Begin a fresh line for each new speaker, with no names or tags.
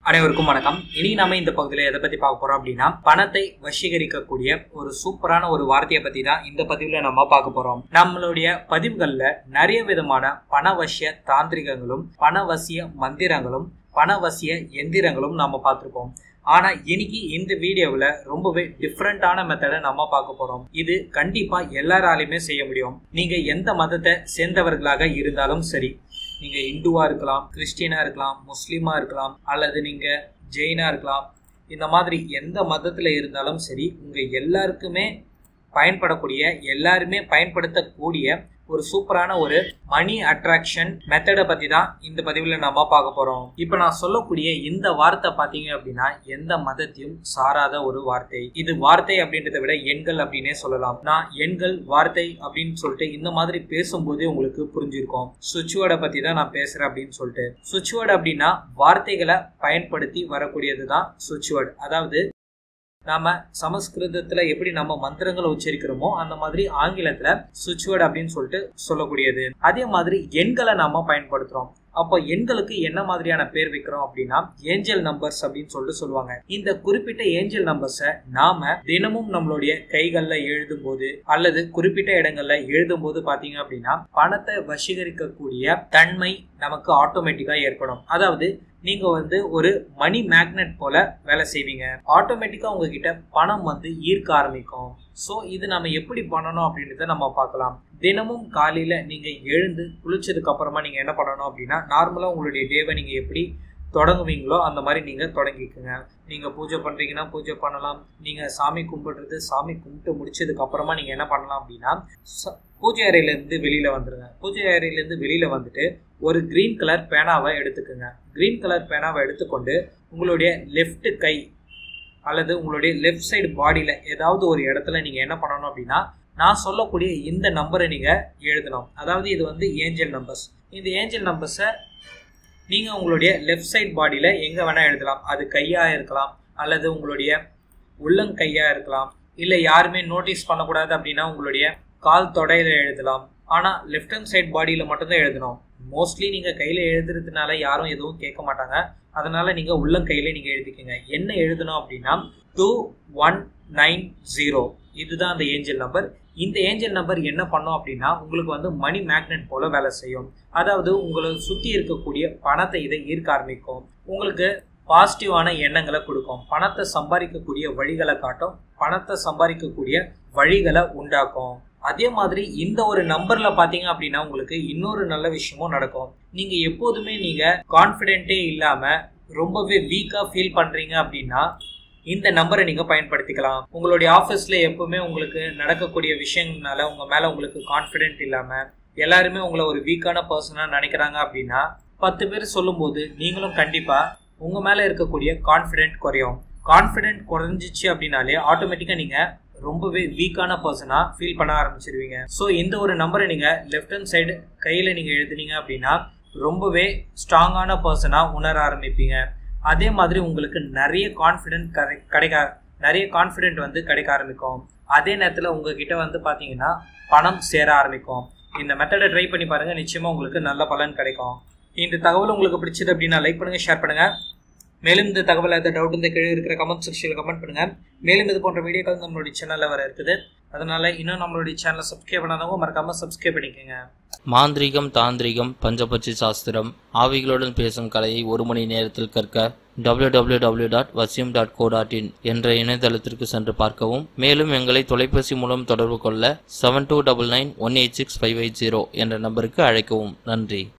அனைவருக்கும் வணக்கம் இனி நாம இந்த பகுதியில் எதை பத்தி பார்க்க போறோம் அப்படின்னா பணத்தை வசீகரிக்கக்கூடிய ஒரு சூப்பரான ஒரு வார்த்தையை பத்தி தான் இந்த பதிவுல நம்ம பார்க்க போறோம் நம்மளுடைய பதிவுகள்ல நிறைய விதமான பணவசிய தாந்திரிகங்களும் பணவசிய மந்திரங்களும் பணவசிய எந்திரங்களும் நாம பார்த்திருப்போம் ஆனா இன்னைக்கு இந்த வீடியோவில் ரொம்பவே டிஃப்ரெண்டான மெத்தடை நம்ம பார்க்க போறோம் இது கண்டிப்பா எல்லாராலையுமே செய்ய முடியும் நீங்க எந்த மதத்தை சேர்ந்தவர்களாக இருந்தாலும் சரி நீங்க இந்துவா இருக்கலாம் கிறிஸ்டியனா இருக்கலாம் முஸ்லீமா இருக்கலாம் அல்லது நீங்க ஜெயினா இருக்கலாம் இந்த மாதிரி எந்த மதத்துல இருந்தாலும் சரி உங்க எல்லாருக்குமே பயன்படக்கூடிய எல்லாருமே பயன்படுத்தக்கூடிய ஒரு சூப்பரான ஒரு மணி அட்ராக்ஷன் மெத்தடை பத்தி தான் இந்த பதிவுல நம்ம பார்க்க போறோம் இப்போ நான் சொல்லக்கூடிய இந்த வார்த்தை பாத்தீங்க அப்படின்னா எந்த மதத்தையும் சாராத ஒரு வார்த்தை இது வார்த்தை அப்படின்றத விட எண்கள் அப்படின்னே சொல்லலாம் நான் எண்கள் வார்த்தை அப்படின்னு சொல்லிட்டு இந்த மாதிரி பேசும்போதே உங்களுக்கு புரிஞ்சிருக்கும் சுவிட்ச் வேர்டை பத்தி தான் நான் பேசுறேன் அப்படின்னு சொல்லிட்டு சுவிட்ச் வேர்டு அப்படின்னா வார்த்தைகளை பயன்படுத்தி வரக்கூடியது தான் சுவிட்ச் வேர்டு அதாவது நாம சமஸ்கிருதத்துல எப்படி நம்ம மந்திரங்களை உச்சரிக்கிறோமோ அந்த மாதிரி ஆங்கிலத்துல சுவிட்ச் வேர்டு அப்படின்னு சொல்லிட்டு சொல்லக்கூடியது அதே மாதிரி எண்களை நாம பயன்படுத்துறோம் அப்போ எண்களுக்கு என்ன மாதிரியான பேர் வைக்கிறோம் அப்படின்னா ஏஞ்சல் நம்பர்ஸ் அப்படின்னு சொல்லிட்டு சொல்லுவாங்க இந்த குறிப்பிட்ட ஏஞ்சல் நம்பர்ஸை நாம தினமும் நம்மளுடைய கைகள்ல எழுதும் போது அல்லது குறிப்பிட்ட இடங்கள்ல எழுதும் போது பாத்தீங்க அப்படின்னா பணத்தை வசீகரிக்கக்கூடிய தன்மை நமக்கு ஆட்டோமேட்டிக்கா ஏற்படும் அதாவது நீங்க வந்து ஒரு மணி மேக்னெட் போல வேலை செய்வீங்க ஆட்டோமேட்டிக்கா உங்ககிட்ட பணம் வந்து ஈர்க்க ஆரம்பிக்கும் ஸோ இது நம்ம எப்படி பண்ணணும் அப்படின்றத நம்ம பார்க்கலாம் தினமும் காலையில நீங்க எழுந்து குளிச்சதுக்கு அப்புறமா நீங்க என்ன பண்ணணும் அப்படின்னா நார்மலா உங்களுடைய டேவை நீங்க எப்படி தொடங்குவீங்களோ அந்த மாதிரி நீங்க தொடங்கிக்குங்க நீங்க பூஜை பண்றீங்கன்னா பூஜை பண்ணலாம் நீங்க சாமி கும்பிடுறது சாமி கும்பிட்டு முடிச்சதுக்கு அப்புறமா நீங்க என்ன பண்ணலாம் அப்படின்னா பூஜை அறையில இருந்து வெளியில வந்துருங்க பூஜை அறையில இருந்து வெளியில வந்துட்டு ஒரு கிரீன் கலர் பேனாவை எடுத்துக்கோங்க கிரீன் கலர் பேனாவை எடுத்துக்கொண்டு உங்களுடைய லெஃப்ட் கை அல்லது உங்களுடைய லெஃப்ட் சைடு பாடியில் ஏதாவது ஒரு இடத்துல நீங்கள் என்ன பண்ணணும் அப்படின்னா நான் சொல்லக்கூடிய இந்த நம்பரை நீங்கள் எழுதணும் அதாவது இது வந்து ஏஞ்சல் நம்பர்ஸ் இந்த ஏஞ்சல் நம்பர்ஸை நீங்கள் உங்களுடைய லெஃப்ட் சைடு பாடியில் எங்கே வேணால் எழுதலாம் அது கையாக இருக்கலாம் அல்லது உங்களுடைய உள்ளங்கையாக இருக்கலாம் இல்லை யாருமே நோட்டீஸ் பண்ணக்கூடாது அப்படின்னா உங்களுடைய கால் தொடையில் எழுதலாம் ஆனால் லெஃப்ட் ஹேண்ட் சைட் பாடியில் மட்டும்தான் எழுதணும் மோஸ்ட்லி நீங்கள் கையில் எழுதுறதுனால யாரும் எதுவும் கேட்க மாட்டாங்க அதனால நீங்கள் உள்ளங்கையில நீங்கள் எழுதிக்கோங்க என்ன எழுதணும் அப்படின்னா டூ ஒன் நைன் ஜீரோ இதுதான் அந்த ஏஞ்சல் நம்பர் இந்த ஏஞ்சல் நம்பர் என்ன பண்ணும் அப்படின்னா உங்களுக்கு வந்து மணி மேக்னெட் போல வேலை செய்யும் அதாவது உங்களை சுற்றி இருக்கக்கூடிய பணத்தை இதை ஈர்க்க ஆரம்பிக்கும் உங்களுக்கு பாசிட்டிவான எண்ணங்களை கொடுக்கும் பணத்தை சம்பாதிக்கக்கூடிய வழிகளை காட்டும் பணத்தை சம்பாதிக்கக்கூடிய வழிகளை உண்டாக்கும் அதே மாதிரி இந்த ஒரு நம்பர்ல பாத்தீங்க அப்படின்னா உங்களுக்கு இன்னொரு நல்ல விஷயமும் நடக்கும் நீங்க எப்போதுமே நீங்க கான்பிடென்ட்டே இல்லாம ரொம்பவே வீக்கா ஃபீல் பண்றீங்க அப்படின்னா இந்த நம்பரை நீங்க பயன்படுத்திக்கலாம் உங்களுடைய ஆஃபீஸ்ல எப்பவுமே உங்களுக்கு நடக்கக்கூடிய விஷயங்களால உங்க மேல உங்களுக்கு கான்பிடென்ட் இல்லாம எல்லாருமே உங்களை ஒரு வீக்கான பர்சனா நினைக்கிறாங்க அப்படின்னா பத்து பேர் சொல்லும்போது நீங்களும் கண்டிப்பா உங்க மேல இருக்கக்கூடிய கான்பிடென்ட் குறையும் கான்பிடென்ட் குறைஞ்சிச்சு அப்படின்னாலே ஆட்டோமேட்டிக்கா நீங்க ரொம்பவே வீக்கான பர்சனா ஃபீல் பண்ண ஆரம்பிச்சிருவீங்க ஸோ இந்த ஒரு நம்பரை நீங்க லெஃப்ட் ஹேண்ட் சைடு கையில நீங்க எழுதுனீங்க அப்படின்னா ரொம்பவே ஸ்ட்ராங்கான பர்சனா உணர ஆரம்பிப்பீங்க அதே மாதிரி உங்களுக்கு நிறைய கான்ஃபிடென்ட் கிடைக்க நிறைய கான்ஃபிடென்ட் வந்து கிடைக்க ஆரம்பிக்கும் அதே நேரத்தில் உங்ககிட்ட வந்து பார்த்தீங்கன்னா பணம் சேர ஆரம்பிக்கும் இந்த மெத்தடை ட்ரை பண்ணி பாருங்க நிச்சயமா உங்களுக்கு நல்ல பலன் கிடைக்கும் இந்த தகவல் உங்களுக்கு பிடிச்சது அப்படின்னா லைக் பண்ணுங்க ஷேர் பண்ணுங்க மேலும் இந்த தகவல் எதாவது டவுட் இந்த கீழே இருக்கிற கமெண்ட் செக்ஷனில் கமெண்ட் பண்ணுங்க மேலும் இது போன்ற வீடியோக்கள் நம்மளுடைய சேனலில் வர இருக்குது அதனால இன்னும் நம்மளுடைய சேனலை சப்ஸ்கிரைப் பண்ணாதவங்க மறக்காம சப்ஸ்கிரைப் பண்ணிக்கோங்க
மாந்திரீகம் தாந்திரிகம் பஞ்சபட்சி சாஸ்திரம் ஆவிகளுடன் பேசும் கலையை ஒரு மணி நேரத்தில் கற்க W W W dot Vasiyam dot co dot in என்ற இணையதளத்திற்கு சென்று பார்க்கவும் மேலும் எங்களை தொலைபேசி மூலம் தொடர்பு கொள்ள seven two double nine one eight six five eight zero என்ற நம்பருக்கு அழைக்கவும் நன்றி